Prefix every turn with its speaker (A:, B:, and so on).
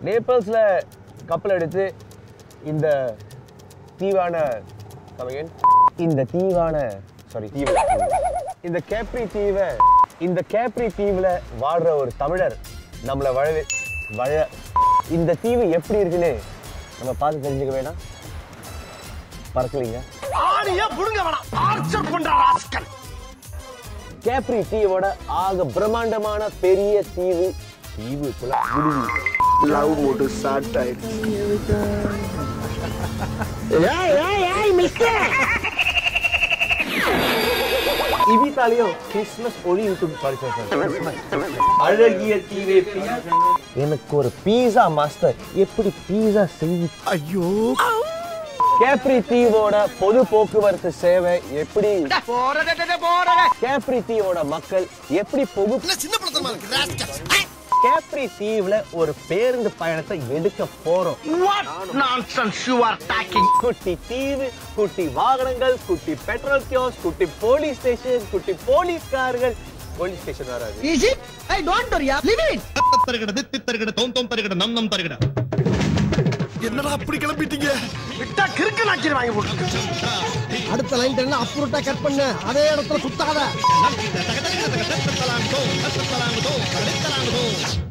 A: நேபிள்ஸில் கப்பல் எடுத்து இந்த தீவான கமகன் இந்த தீவான சாரி தீவு இந்த கேப்ரி தீவை இந்த கேப்ரி தீவில் வாழ்ற ஒரு தமிழர் நம்மளை வாழ வாழ இந்த தீவு எப்படி இருக்குன்னு நம்ம பார்த்து தெரிஞ்சுக்க வேணாம் பறக்கலீங்க
B: ஆணிய புடுங்க வேணாம் ஆர்ச்சர் பண்ற ராஸ்கல்
A: கேப்ரி தீவோட ஆக பிரம்மாண்டமான பெரிய தீவு தீவு குல விடுதி
B: லவ் மூடு ஸ்டார்ட் ஆயிடுச்சு
A: இவிதாலையும் கிறிஸ்மஸ் ஒளி விட்டு படிச்சேன் அழகிய தீவே pizza. எனக்கு ஒரு பீஸா மாஸ்டர் எப்படி பீஸா செய்து
B: ஐயோ
A: கேப்ரி தீவோட பொது போக்குவரத்து சேவை எப்படி கேப்ரி தீவோட மக்கள் எப்படி பொது
B: சின்ன படத்தமா இருக்கு ராஸ்கல்
A: கேப்ரி தீவுல ஒரு பேருந்து பயணத்தை எடுக்க போறோம்
B: what nonsense you are talking
A: குட்டி தீவு குட்டி வாகனங்கள் குட்டி பெட்ரோல் கியோஸ் குட்டி போலீஸ் ஸ்டேஷன் குட்டி போலீஸ்காரர்கள் போலீஸ் ஸ்டேஷன் வராது
C: Is it? I don't worry. Leave it.
D: தருகிட தித்தி தருகிட தோம் தோம் தருகிட நம் நம் தருகிட
B: என்னடா அப்படி கிளம்பிட்டீங்க விட்டா கிறுக்கு நாக்கி வாங்கி போட்டு
C: அடுத்த லைன் என்ன அப்புறட்டா கட் பண்ணு அதே இடத்துல குத்தாத
D: தக தக தக தக தக தலாங்கோ தக தலாங்கோ தக தலாங்கோ